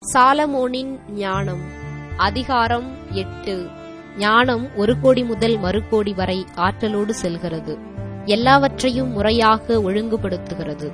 சாலமோனின் ஞானம் அதிகாரம் எட்டு ஞானம் ஒரு கோடி முதல் மறு கோடி வரை ஆற்றலோடு செல்கிறது எல்லாவற்றையும் முறையாக ஒழுங்குபடுத்துகிறது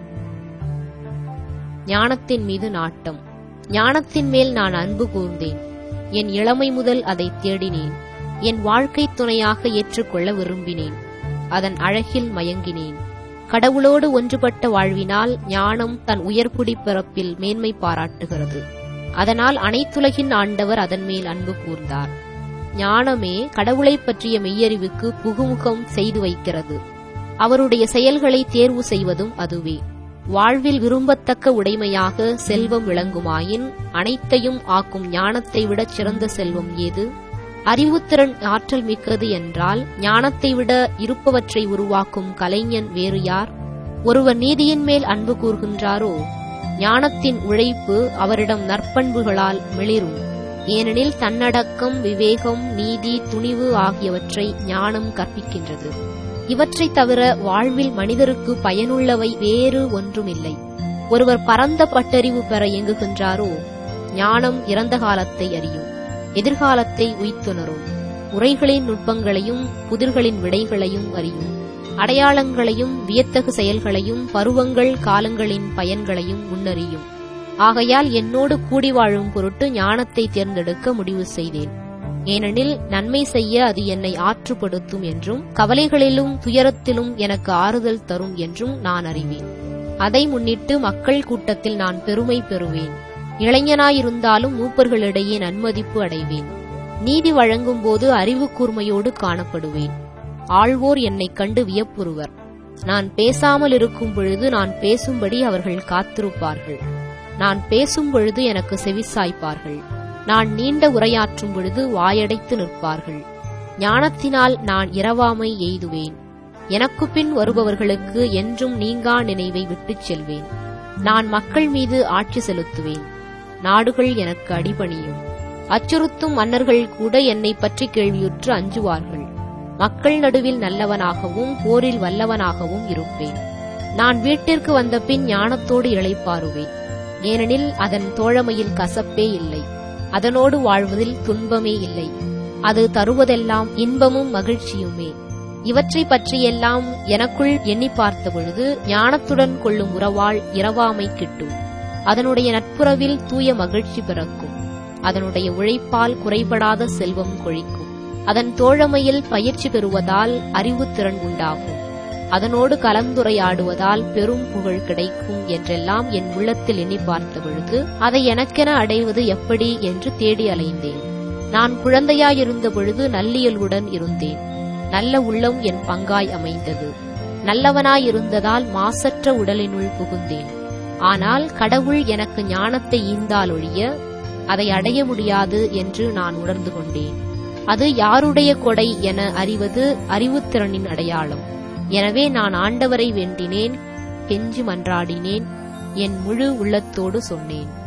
ஞானத்தின் மீது நாட்டம் ஞானத்தின் மேல் நான் அன்பு கூர்ந்தேன் என் இளமை முதல் அதை தேடினேன் என் வாழ்க்கை துணையாக ஏற்றுக்கொள்ள விரும்பினேன் அதன் அழகில் மயங்கினேன் கடவுளோடு ஒன்றுபட்ட வாழ்வினால் ஞானம் தன் உயர்குடி பிறப்பில் மேன்மை பாராட்டுகிறது அதனால் அனைத்துலகின் ஆண்டவர் அதன் மேல் அன்பு கூர்ந்தார் ஞானமே கடவுளைப் பற்றிய மெய்யறிவுக்கு புகுமுகம் செய்து வைக்கிறது அவருடைய செயல்களை தேர்வு செய்வதும் அதுவே வாழ்வில் விரும்பத்தக்க உடைமையாக செல்வம் விளங்குமாயின் அனைத்தையும் ஆக்கும் ஞானத்தை விடச் சிறந்த செல்வம் ஏது அறிவுத்திறன் ஆற்றல் மிக்கது என்றால் ஞானத்தை விட இருப்பவற்றை உருவாக்கும் கலைஞன் வேறு யார் ஒருவர் நீதியின் மேல் அன்பு கூர்கின்றாரோ ஞானத்தின் உழைப்பு அவரிடம் நற்பண்புகளால் மிளிரும் ஏனெனில் தன்னடக்கம் விவேகம் நீதி துணிவு ஆகியவற்றை ஞானம் கற்பிக்கின்றது இவற்றை தவிர வாழ்வில் மனிதருக்கு பயனுள்ளவை வேறு ஒன்றுமில்லை ஒருவர் பரந்த பட்டறிவு பெற இயங்குகின்றாரோ ஞானம் இறந்த காலத்தை அறியும் எதிர்காலத்தை உய்த்துணரும் உரைகளின் நுட்பங்களையும் புதிர்களின் விடைகளையும் அறியும் அடையாளங்களையும் வியத்தகு செயல்களையும் பருவங்கள் காலங்களின் பயன்களையும் முன்னறியும் ஆகையால் என்னோடு கூடி வாழும் பொருட்டு ஞானத்தை தேர்ந்தெடுக்க முடிவு செய்தேன் ஏனெனில் நன்மை செய்ய அது என்னை ஆற்றுப்படுத்தும் என்றும் கவலைகளிலும் துயரத்திலும் எனக்கு ஆறுதல் தரும் என்றும் நான் அறிவேன் அதை முன்னிட்டு மக்கள் கூட்டத்தில் நான் பெருமை பெறுவேன் இளைஞனாயிருந்தாலும் மூப்பர்களிடையே நன்மதிப்பு அடைவேன் நீதி வழங்கும் போது அறிவு கூர்மையோடு காணப்படுவேன் ஆழ்வோர் என்னைக் கண்டு வியப்புறுவர் நான் பேசாமல் இருக்கும் பொழுது நான் பேசும்படி அவர்கள் காத்திருப்பார்கள் நான் பேசும் பொழுது எனக்கு செவிசாய்ப்பார்கள் நான் நீண்ட உரையாற்றும் பொழுது வாயடைத்து நிற்பார்கள் ஞானத்தினால் நான் இரவாமை எய்துவேன் எனக்கு பின் வருபவர்களுக்கு என்றும் நீங்கா நினைவை விட்டுச் செல்வேன் நான் மக்கள் மீது ஆட்சி செலுத்துவேன் நாடுகள் எனக்கு அடிபணியும் அச்சுறுத்தும் மன்னர்கள் கூட என்னை பற்றி கேள்வியுற்று அஞ்சுவார்கள் மக்கள் நடுவில் நல்லவனாகவும் போரில் வல்லவனாகவும் இருப்பேன் நான் வீட்டிற்கு வந்த பின் ஞானத்தோடு இளைப்பாறுவேன் ஏனெனில் அதன் தோழமையில் கசப்பே இல்லை அதனோடு வாழ்வதில் துன்பமே இல்லை அது தருவதெல்லாம் இன்பமும் மகிழ்ச்சியுமே இவற்றை பற்றியெல்லாம் எனக்குள் எண்ணி பார்த்த பொழுது ஞானத்துடன் கொள்ளும் உறவால் இரவாமை கிட்டும் அதனுடைய நட்புறவில் தூய மகிழ்ச்சி பிறக்கும் அதனுடைய உழைப்பால் குறைபடாத செல்வம் கொழிக்கும் அதன் தோழமையில் பயிற்சி பெறுவதால் அறிவுத்திறன் உண்டாகும் அதனோடு கலந்துரையாடுவதால் பெரும் புகழ் கிடைக்கும் என்றெல்லாம் என் உள்ளத்தில் எண்ணி பார்த்த பொழுது அதை எனக்கென அடைவது எப்படி என்று தேடி அலைந்தேன் நான் குழந்தையாயிருந்த பொழுது நல்லியல்வுடன் இருந்தேன் நல்ல உள்ளம் என் பங்காய் அமைந்தது நல்லவனாயிருந்ததால் மாசற்ற உடலினுள் புகுந்தேன் ஆனால் கடவுள் எனக்கு ஞானத்தை ஈந்தாலொழிய அதை அடைய முடியாது என்று நான் உணர்ந்து கொண்டேன் அது யாருடைய கொடை என அறிவது அறிவுத்திறனின் அடையாளம் எனவே நான் ஆண்டவரை வேண்டினேன் கெஞ்சி மன்றாடினேன் என் முழு உள்ளத்தோடு சொன்னேன்